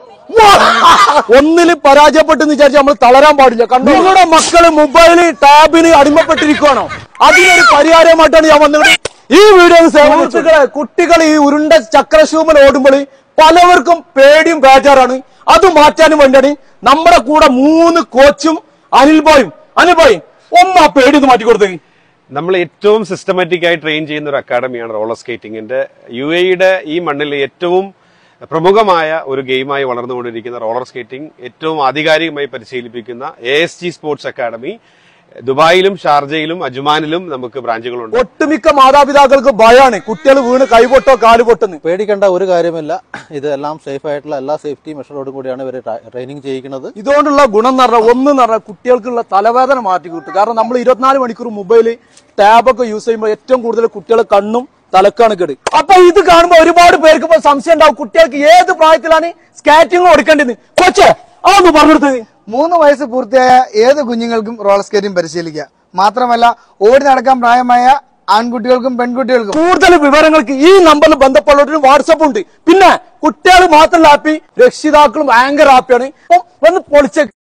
ഒന്നില് പരാജയപ്പെട്ടെന്ന് വിചാരിച്ച് നമ്മൾ തളരാൻ പാടില്ല കണ്ടോ നിങ്ങളുടെ മക്കള് മൊബൈല് ടാബിന് അടിമപ്പെട്ടിരിക്കുകയാണോ അതിനൊരു പരിഹാരമായിട്ടാണ് ഞാൻ വന്നത് ഈ വീഡിയോ സുഹൃത്തുക്കളെ കുട്ടികൾ ഈ ഉരുണ്ട ചക്രശൂമൽ ഓടുമ്പോൾ പലവർക്കും പേടിയും ബേജാറാണ് അത് മാറ്റാനും വേണ്ടിയാണ് നമ്മുടെ കൂടെ മൂന്ന് കോച്ചും അനിൽ ബോയും അനിൽ ബോയ് ഒന്ന് ആ പേടി ഒന്ന് മാറ്റി കൊടുത്തേ നമ്മൾ ഏറ്റവും സിസ്റ്റമാറ്റിക് ആയി ട്രെയിൻ ചെയ്യുന്ന ഒരു അക്കാഡമിയാണ് റോളർ സ്കേറ്റിംഗിന്റെ യു എയുടെ ഈ മണ്ണിൽ ഏറ്റവും പ്രമുഖമായ ഒരു ഗെയിമായി വളർന്നുകൊണ്ടിരിക്കുന്ന റോളർ സ്കേറ്റിംഗ് ഏറ്റവും ആധികാരികമായി പരിശീലിപ്പിക്കുന്ന A S G sports academy ദുബായിലും ഷാർജയിലും അജ്മാനിലും നമുക്ക് ബ്രാഞ്ചുകളുണ്ട് ഒട്ടുമിക്ക മാതാപിതാക്കൾക്ക് ഭയാണ് കുട്ടികൾ വീണ് കൈപൊട്ടോ കാല് പൊട്ടുന്നു പേടിക്കേണ്ട ഒരു കാര്യമില്ല ഇതെല്ലാം സേഫ് ആയിട്ടുള്ള എല്ലാ സേഫ്റ്റി മെഷറോടും കൂടിയാണ് ഇവർ ട്രെയിനിങ് ചെയ്യിക്കുന്നത് ഇതുകൊണ്ടുള്ള ഗുണം എന്ന് പറഞ്ഞാൽ ഒന്ന് എന്ന് പറഞ്ഞാൽ കുട്ടികൾക്കുള്ള തലവേദന മാറ്റി കിട്ടും കാരണം നമ്മൾ ഇരുപത്തിനാല് മണിക്കൂർ മൊബൈല് ടാബൊക്കെ യൂസ് ചെയ്യുമ്പോൾ ഏറ്റവും കൂടുതൽ കുട്ടികളെ കണ്ണും തലക്കാണ് കേട് അപ്പൊ ഇത് കാണുമ്പോൾ ഒരുപാട് പേർക്ക് ഇപ്പൊ സംശയം ഉണ്ടാവും കുട്ടികൾക്ക് ഏത് പ്രായത്തിലാണ് സ്കാറ്റിംഗ് കൊടുക്കേണ്ടത് കൊച്ചേ അതൊന്ന് പറഞ്ഞെടുത്തത് മൂന്ന് വയസ്സ് പൂർത്തിയായ ഏത് കുഞ്ഞുങ്ങൾക്കും റോളർ സ്കേറ്റിംഗ് പരിശീലിക്കാം മാത്രമല്ല ഓടി നടക്കാൻ പ്രായമായ ആൺകുട്ടികൾക്കും പെൺകുട്ടികൾക്കും കൂടുതൽ വിവരങ്ങൾക്ക് ഈ നമ്പറിൽ ബന്ധപ്പെട്ടൊരു വാട്സപ്പ് ഉണ്ട് പിന്നെ കുട്ടികൾ മാത്രമല്ല ഹാപ്പി രക്ഷിതാക്കളും ഭയങ്കര ഹാപ്പിയാണ് ഒന്ന് പൊളിച്ചേക്ക്